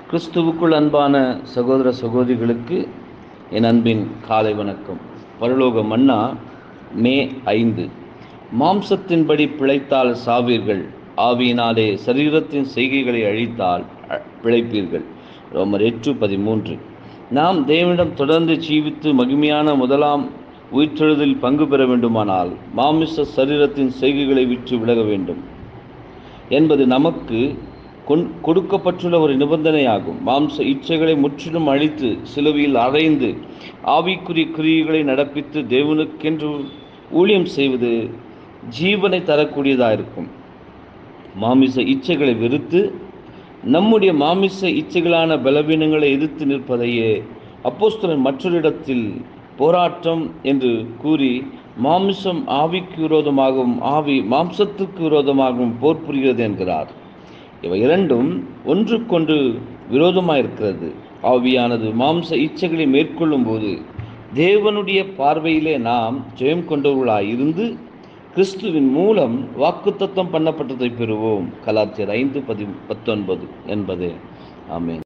கிறிஸ்துவுக்குள் அன்பான சகோதர சகோதரிகளுக்கு என் அன்பின் காலை வணக்கம் பரலோக மன்னா மே ஐந்து மாம்சத்தின்படி பிழைத்தால் சாவீர்கள் ஆவியினாலே சரீரத்தின் செய்கைகளை அழித்தால் அ- பிழைப்பீர்கள் ரோமர் எட்டு பதிமூன்று நாம் தேவனிடம் தொடர்ந்து ஜீவித்து மகிமையான முதலாம் உயிர்த்தெழுதலில் பங்கு பெற வேண்டுமானால் மாமிச சரீரத்தின் செய்கைகளை விட்டு விலக வேண்டும் என்பது நமக்கு கொண் கொடுக்கப்பட்டுள்ள ஒரு நிபந்தனையாகும் மாம்ச இச்சைகளை முற்றிலும் அழித்து சிலுவையில் அறைந்து ஆவிக்குரிய கிரியைகளை நடப்பித்து தேவனுக்கென்று ஊழியம் செய்வது ஜீவனை தரக்கூடியதாக இருக்கும் மாமிச இச்சைகளை வெறுத்து நம்முடைய மாமிச இச்சைகளான பலவீனங்களை எதிர்த்து நிற்பதையே அப்போஸ்தலன் மற்றொரு இடத்தில் போராட்டம் என்று கூறி மாமிசம் ஆவிக்கு விரோதமாகவும் ஆவி மாம்சத்துக்கு விரோதமாகவும் போர் புரிகிறது என்கிறார் இவை இரண்டும் ஒன்றுக்கொன்று விரோதமாயிருக்கிறது ஆவியானது மாம்ச இச்சைகளை மேற்கொள்ளும் போது தேவனுடைய பார்வையிலே நாம் ஜெயம் கொண்டவர்களாய் இருந்து கிறிஸ்துவின் மூலம் வாக்குத்தத்தம் பண்ணப்பட்டதை பெறுவோம் கலாச்சியர் ஐந்து பதி பத்தொன்பது என்பது ஆமென்